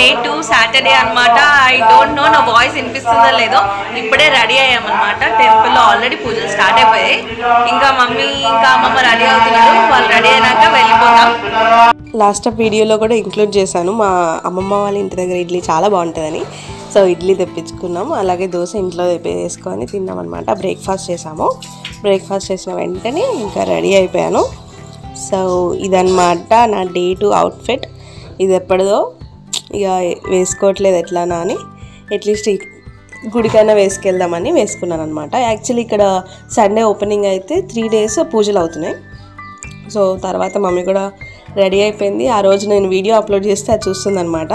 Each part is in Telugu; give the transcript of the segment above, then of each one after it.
డే టూ సాటర్డే అన్నమాట ఐ డోంట్ నో నా వాయిస్ వినిపిస్తుందో లేదో ఇప్పుడే రెడీ అయ్యామన్నమాట టెంపుల్లో ఆల్రెడీ పూజలు స్టార్ట్ అయిపోయాయి ఇంకా మమ్మీ ఇంకా అమ్మమ్మ రెడీ అవుతున్నారు వాళ్ళు రెడీ అయినాక వెళ్ళిపోతాం లాస్ట్ ఆఫ్ వీడియోలో కూడా ఇంక్లూడ్ చేశాను మా అమ్మమ్మ వాళ్ళ ఇంటి దగ్గర ఇడ్లీ చాలా బాగుంటుందని సో ఇడ్లీ తెప్పించుకున్నాం అలాగే దోశ ఇంట్లో వేసుకొని తిన్నాం అనమాట బ్రేక్ఫాస్ట్ చేసాము బ్రేక్ఫాస్ట్ చేసిన వెంటనే ఇంకా రెడీ అయిపోయాను సో ఇదన్నమాట నా డే టు అవుట్ఫిట్ ఇది ఎప్పటిదో ఇక వేసుకోవట్లేదు ఎట్లానా అని అట్లీస్ట్ గుడికైనా వేసుకెళ్దామని వేసుకున్నాను అనమాట యాక్చువల్లీ ఇక్కడ సండే ఓపెనింగ్ అయితే త్రీ డేస్ పూజలు అవుతున్నాయి సో తర్వాత మమ్మీ కూడా రెడీ అయిపోయింది ఆ రోజు నేను వీడియో అప్లోడ్ చేస్తే అది చూస్తుందన్నమాట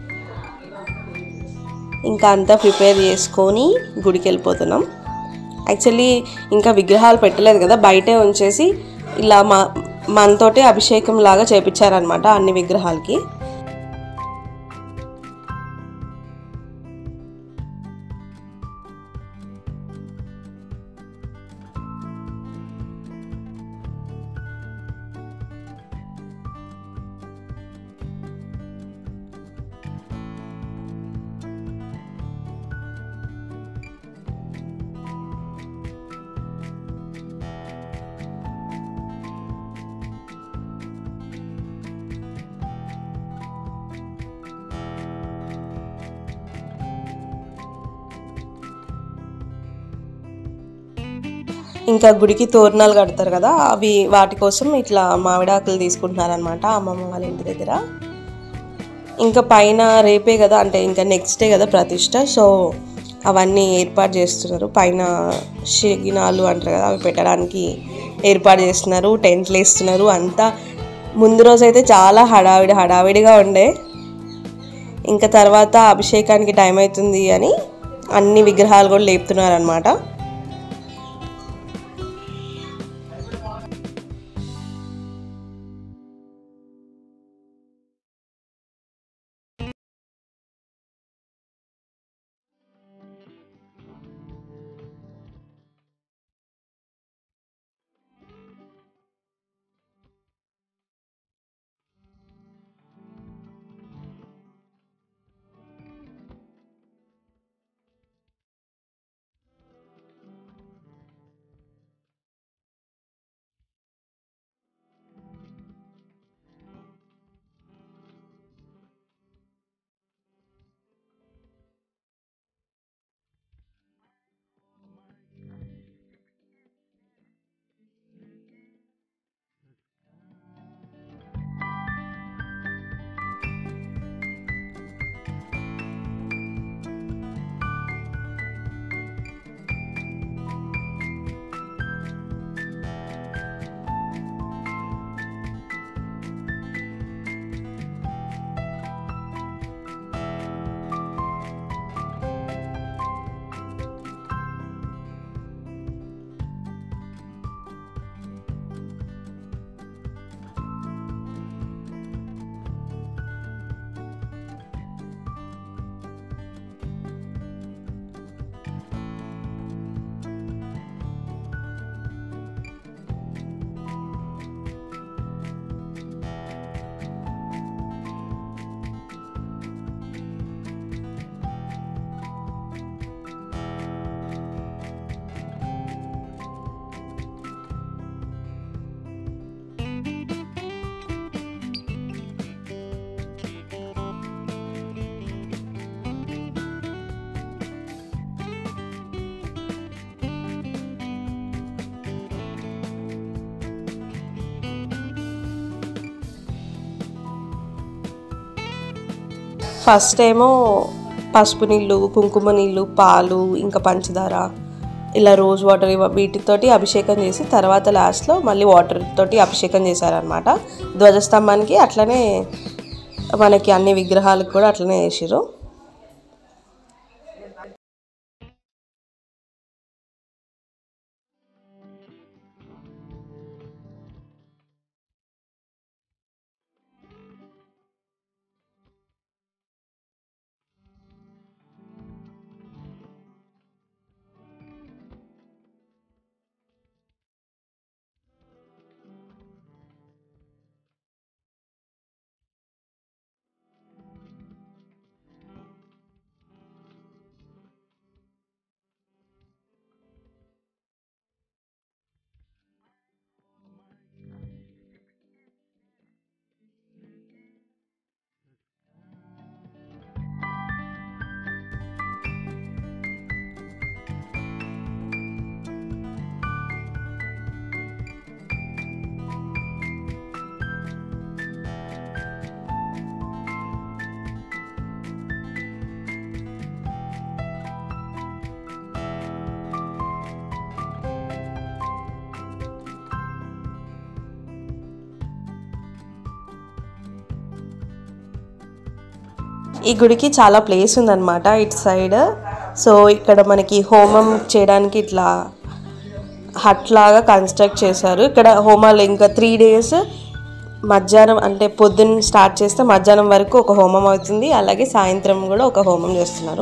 ఇంకా అంతా ప్రిపేర్ చేసుకొని గుడికి వెళ్ళిపోతున్నాం యాక్చువల్లీ ఇంకా విగ్రహాలు పెట్టలేదు కదా బయటే ఉంచేసి ఇలా మా మనతోటి అభిషేకం లాగా చేపించారనమాట అన్ని విగ్రహాలకి ఇంకా గుడికి తోరణాలు కడతారు కదా అవి వాటి కోసం ఇట్లా మామిడాకులు తీసుకుంటున్నారనమాట అమ్మమ్మ వాళ్ళ ఇంటి దగ్గర ఇంకా పైన రేపే కదా అంటే ఇంకా నెక్స్ట్ డే కదా ప్రతిష్ట సో అవన్నీ ఏర్పాటు చేస్తున్నారు పైన షగినాలు అంటారు కదా అవి పెట్టడానికి ఏర్పాటు చేస్తున్నారు టెంట్లు వేస్తున్నారు అంతా ముందు రోజు అయితే చాలా హడావిడి హడావిడిగా ఉండే ఇంకా తర్వాత అభిషేకానికి టైం అవుతుంది అని అన్ని విగ్రహాలు కూడా లేపుతున్నారు అనమాట ఫస్ట్ ఏమో పసుపు నీళ్ళు కుంకుమ నీళ్ళు పాలు ఇంకా పంచదార ఇలా రోజ్ వాటర్ ఇవ వీటితోటి అభిషేకం చేసి తర్వాత లాస్ట్లో మళ్ళీ వాటర్ తోటి అభిషేకం చేశారనమాట ధ్వజస్తంభానికి అట్లనే మనకి అన్ని విగ్రహాలకు కూడా అట్లనే చేసిర్రు ఈ గుడికి చాలా ప్లేస్ ఉందన్నమాట ఇటు సైడ్ సో ఇక్కడ మనకి హోమం చేయడానికి ఇట్లా హట్ లాగా కన్స్ట్రక్ట్ చేశారు ఇక్కడ హోమాలు ఇంకా త్రీ డేస్ మధ్యాహ్నం అంటే పొద్దున్న స్టార్ట్ చేస్తే మధ్యాహ్నం వరకు ఒక హోమం అవుతుంది అలాగే సాయంత్రం కూడా ఒక హోమం చేస్తున్నారు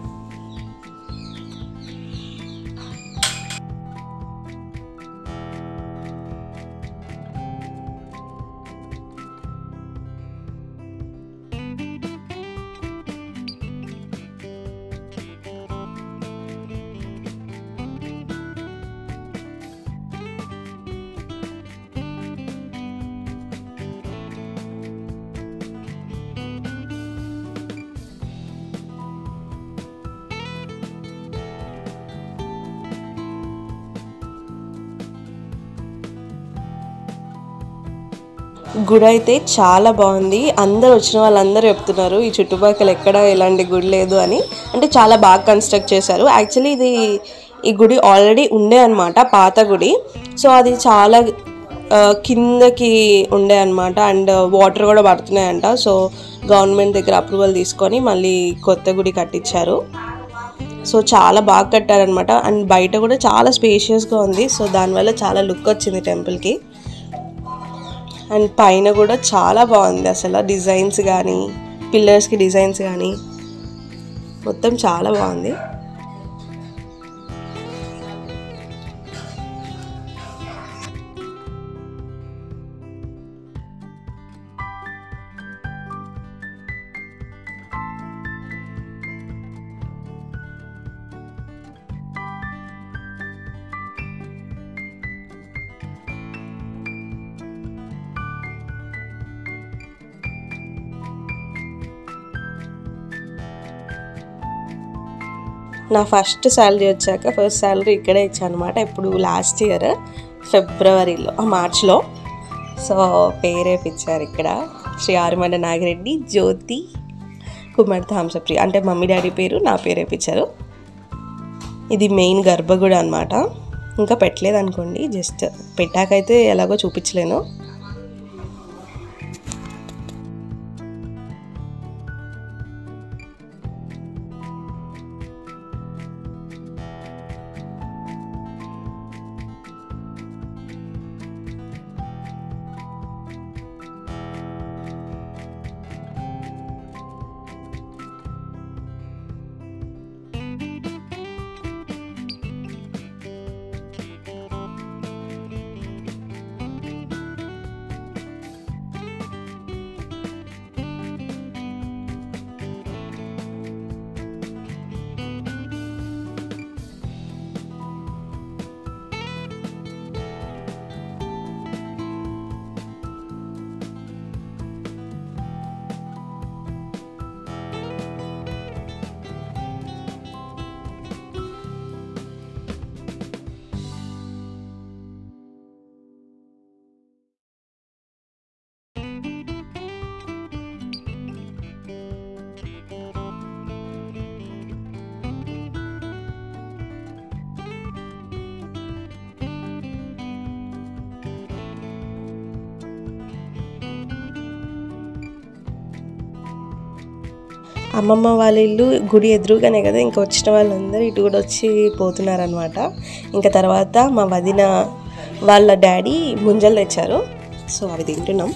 గుడి అయితే చాలా బాగుంది అందరు వచ్చిన వాళ్ళందరూ చెప్తున్నారు ఈ చుట్టుపక్కల ఎక్కడ ఎలాంటి గుడి లేదు అని అంటే చాలా బాగా కన్స్ట్రక్ట్ చేశారు యాక్చువల్లీ ఇది ఈ గుడి ఆల్రెడీ ఉండే అనమాట పాత గుడి సో అది చాలా ఆ, కిందకి ఉండే అనమాట అండ్ వాటర్ కూడా పడుతున్నాయంట సో గవర్నమెంట్ దగ్గర అప్రూవల్ తీసుకొని మళ్ళీ కొత్త గుడి కట్టించారు సో చాలా బాగా కట్టారనమాట అండ్ బయట కూడా చాలా స్పేషియస్గా ఉంది సో దానివల్ల చాలా లుక్ వచ్చింది టెంపుల్కి అండ్ పైన కూడా చాలా బాగుంది అసలు డిజైన్స్ కానీ పిల్లర్స్కి డిజైన్స్ కానీ మొత్తం చాలా బాగుంది నా ఫస్ట్ శాలరీ వచ్చాక ఫస్ట్ శాలరీ ఇక్కడే ఇచ్చాను అనమాట ఇప్పుడు లాస్ట్ ఇయర్ ఫిబ్రవరిలో ఆ, మార్చ్లో సో పేరేపిచ్చారు ఇక్కడ శ్రీ ఆరుమండ నాగిరెడ్డి జ్యోతి కుమార్తె హంసప్రియ అంటే మమ్మీ డాడీ పేరు నా పేరు వేపించారు ఇది మెయిన్ గర్భగుడి అనమాట ఇంకా పెట్టలేదు అనుకోండి జస్ట్ పెట్టాకైతే ఎలాగో చూపించలేను అమ్మమ్మ వాళ్ళ ఇల్లు గుడి ఎదురుగానే కదా ఇంకా వచ్చిన వాళ్ళందరూ ఇటు కూడా వచ్చి పోతున్నారనమాట ఇంకా తర్వాత మా వదిన వాళ్ళ డాడీ ముంజలు తెచ్చారు సో అవి తింటున్నాం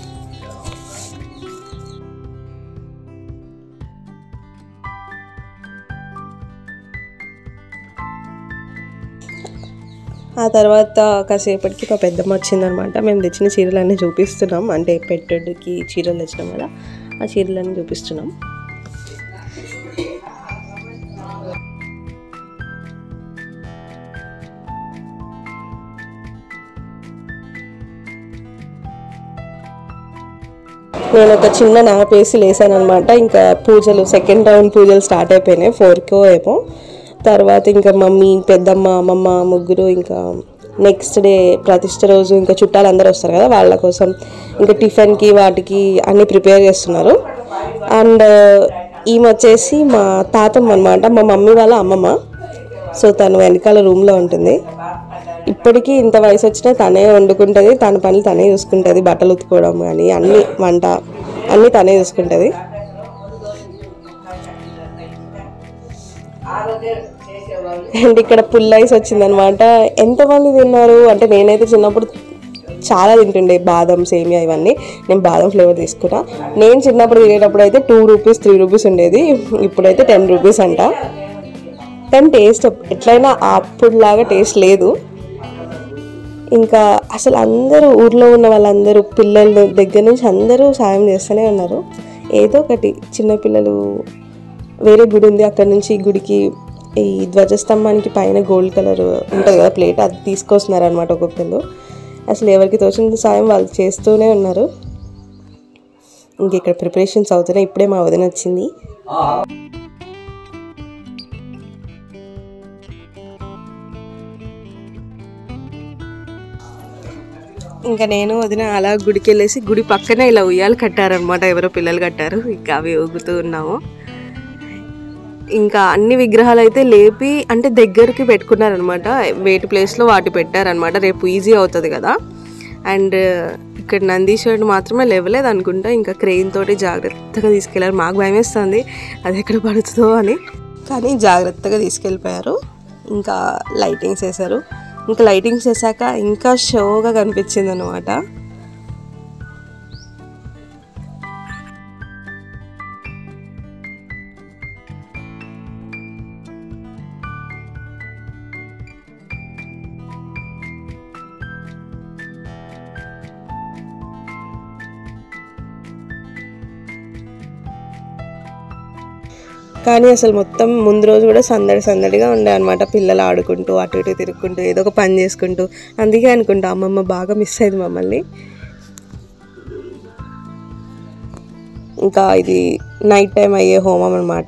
ఆ తర్వాత కాసేపటికి మా పెద్దమ్మ వచ్చిందనమాట మేము తెచ్చిన చీరలన్నీ చూపిస్తున్నాం అంటే పెట్టుడికి చీరలు తెచ్చినాం కదా ఆ చీరలన్నీ చూపిస్తున్నాం నేను ఒక చిన్న నాప్ వేసి లేసాను అనమాట ఇంకా పూజలు సెకండ్ రౌండ్ పూజలు స్టార్ట్ అయిపోయినాయి ఫోర్కో ఏమో తర్వాత ఇంకా మమ్మీ పెద్దమ్మ అమ్మమ్మ ముగ్గురు ఇంకా నెక్స్ట్ డే ప్రతిష్ట రోజు ఇంకా చుట్టాలు అందరూ వస్తారు కదా వాళ్ళ కోసం ఇంకా టిఫిన్కి వాటికి అన్నీ ప్రిపేర్ చేస్తున్నారు అండ్ ఈమె వచ్చేసి మా తాతమ్మ అనమాట మా మమ్మీ వాళ్ళ అమ్మమ్మ సో తను వెనకాల రూమ్లో ఉంటుంది ఇప్పటికీ ఇంత వయసు వచ్చినా తనే వండుకుంటుంది తన పనులు తనే చూసుకుంటుంది బట్టలు ఉతుకోవడం కానీ అన్ని వంట అన్నీ తనే చూసుకుంటుంది అండ్ ఇక్కడ పుల్ ఐస్ వచ్చిందనమాట ఎంతమంది తిన్నారు అంటే నేనైతే చిన్నప్పుడు చాలా తింటుండే బాదం సేమియా ఇవన్నీ నేను బాదం ఫ్లేవర్ తీసుకున్నా నేను చిన్నప్పుడు తినేటప్పుడు అయితే టూ రూపీస్ త్రీ రూపీస్ ఉండేది ఇప్పుడైతే టెన్ రూపీస్ అంట కానీ టేస్ట్ ఎట్లయినా అప్పుడులాగా టేస్ట్ లేదు ఇంకా అసలు అందరూ ఊర్లో ఉన్న వాళ్ళందరూ పిల్లల దగ్గర నుంచి అందరూ సాయం చేస్తూనే ఉన్నారు ఏదో ఒకటి చిన్నపిల్లలు వేరే గుడి ఉంది అక్కడ నుంచి ఈ గుడికి ఈ ధ్వజస్తంభానికి పైన గోల్డ్ కలర్ ఉంటుంది కదా ప్లేట్ అది తీసుకొస్తున్నారు అనమాట ఒక్కొక్కరు అసలు ఎవరికి తోచిన సాయం వాళ్ళు చేస్తూనే ఉన్నారు ఇంక ఇక్కడ ప్రిపరేషన్స్ అవుతున్నాయి ఇప్పుడే మా వదిన వచ్చింది ఇంకా నేను వదిన అలా గుడికి వెళ్ళేసి గుడి పక్కనే ఇలా ఉయ్యాలు కట్టారనమాట ఎవరో పిల్లలు కట్టారు ఇంకా అవి ఊగుతూ ఉన్నాము ఇంకా అన్ని విగ్రహాలు అయితే లేపి అంటే దగ్గరికి పెట్టుకున్నారనమాట వేటి ప్లేస్లో వాటి పెట్టారనమాట రేపు ఈజీ అవుతుంది కదా అండ్ ఇక్కడ నందీశ్వరుడు మాత్రమే లేవలేదు అనుకుంటా ఇంకా క్రెయిన్ తోటి జాగ్రత్తగా తీసుకెళ్లారు మాకు భయం వేస్తుంది అది ఎక్కడ పడుతుందో అని కానీ జాగ్రత్తగా తీసుకెళ్ళిపోయారు ఇంకా లైటింగ్స్ వేశారు ఇంకా లైటింగ్స్ వేసాక ఇంకా షోగా కనిపించింది అనమాట కానీ అసలు మొత్తం ముందు రోజు కూడా సందడి సందడిగా ఉండే అనమాట పిల్లలు ఆడుకుంటూ అటు ఇటు తిరుక్కుంటూ ఏదో ఒక పని చేసుకుంటూ అందుకే అనుకుంటా అమ్మమ్మ బాగా మిస్ అయింది మమ్మల్ని ఇంకా ఇది నైట్ టైం అయ్యే హోమం అనమాట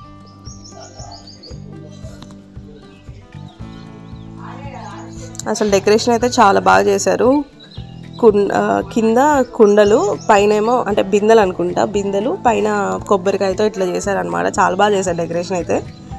అసలు డెకరేషన్ అయితే చాలా బాగా చేశారు కుండ ఆ, కింద కుండలు పైన ఏమో అంటే బిందెలు అనుకుంటా బిందెలు పైన కొబ్బరికాయతో ఇట్లా చేశారనమాట చాలా బాగా చేశారు డెకరేషన్ అయితే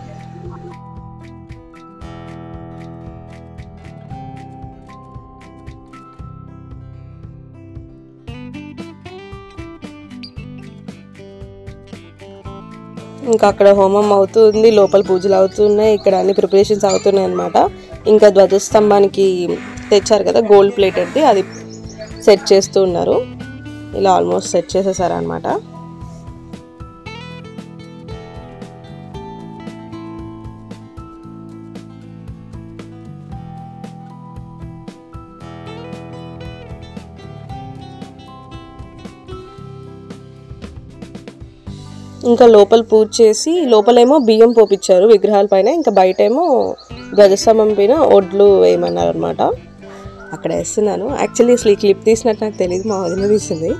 ఇంకా అక్కడ హోమం అవుతుంది లోపల పూజలు అవుతున్నాయి ఇక్కడ అన్ని ప్రిపరేషన్స్ అవుతున్నాయి అనమాట ఇంకా ధ్వజస్తంభానికి తెచ్చారు కదా గోల్డ్ ప్లేటెడ్ది అది సెట్ చేస్తూ ఉన్నారు ఇలా ఆల్మోస్ట్ సెట్ చేసేసారు అనమాట ఇంకా లోపల పూజ చేసి లోపలేమో బియ్యం పోపించారు విగ్రహాల పైన ఇంకా బయట ఏమో ధ్వజస్తంభం పైన ఒడ్లు వేయమన్నారు అనమాట అక్కడ వేస్తున్నాను యాక్చువల్లీ అసలు ఈ క్లిప్ తీసినట్టు నాకు తెలియదు మా వదిన తీసింది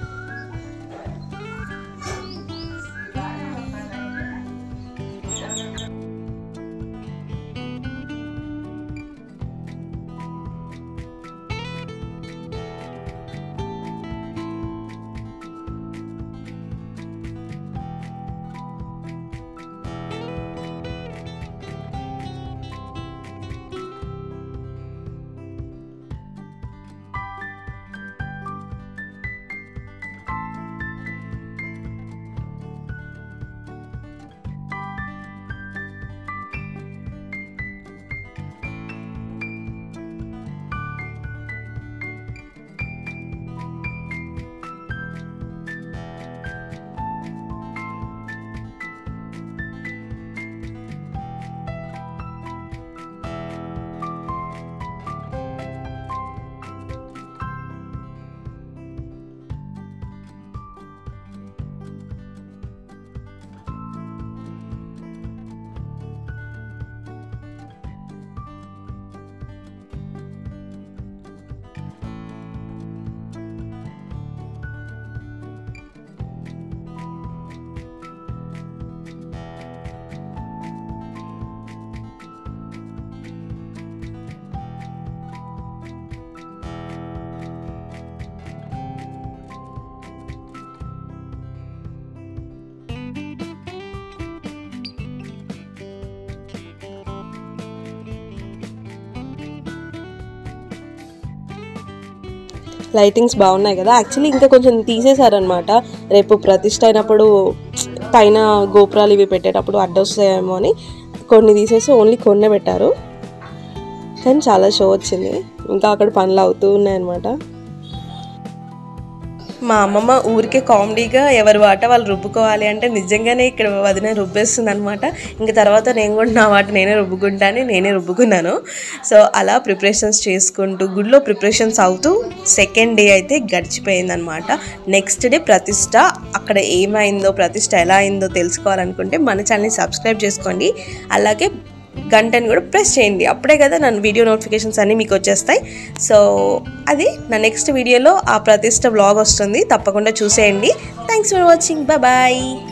లైటింగ్స్ బాగున్నాయి కదా యాక్చువల్లీ ఇంకా కొంచెం తీసేశారనమాట రేపు ప్రతిష్ట అయినప్పుడు పైన గోపురాలు ఇవి పెట్టేటప్పుడు అడ్డొస్తాయేమో అని కొన్ని తీసేసి ఓన్లీ కొన్నే పెట్టారు కానీ చాలా షో వచ్చింది ఇంకా అక్కడ పనులు అవుతూ ఉన్నాయన్నమాట మా అమ్మమ్మ ఊరికే కామెడీగా ఎవరి వాట వాళ్ళు రుబ్బుకోవాలి అంటే నిజంగానే ఇక్కడ వదిన రుబ్బేస్తుంది అనమాట ఇంకా తర్వాత నేను కూడా నా వాట నేనే రుబ్బుకుంటాను నేనే రుబ్బుకున్నాను సో అలా ప్రిపరేషన్స్ చేసుకుంటూ గుడిలో ప్రిపరేషన్స్ అవుతూ సెకండ్ డే అయితే గడిచిపోయింది అనమాట నెక్స్ట్ డే ప్రతిష్ట అక్కడ ఏమైందో ప్రతిష్ట ఎలా అయిందో తెలుసుకోవాలనుకుంటే మన ఛానల్ని సబ్స్క్రైబ్ చేసుకోండి అలాగే గంటని కూడా ప్రెస్ చేయండి అప్పుడే కదా నన్ను వీడియో నోటిఫికేషన్స్ అన్నీ మీకు వచ్చేస్తాయి సో అది నా నెక్స్ట్ వీడియోలో ఆ ప్రతిష్ట బ్లాగ్ వస్తుంది తప్పకుండా చూసేయండి థ్యాంక్స్ ఫర్ వాచింగ్ బాయ్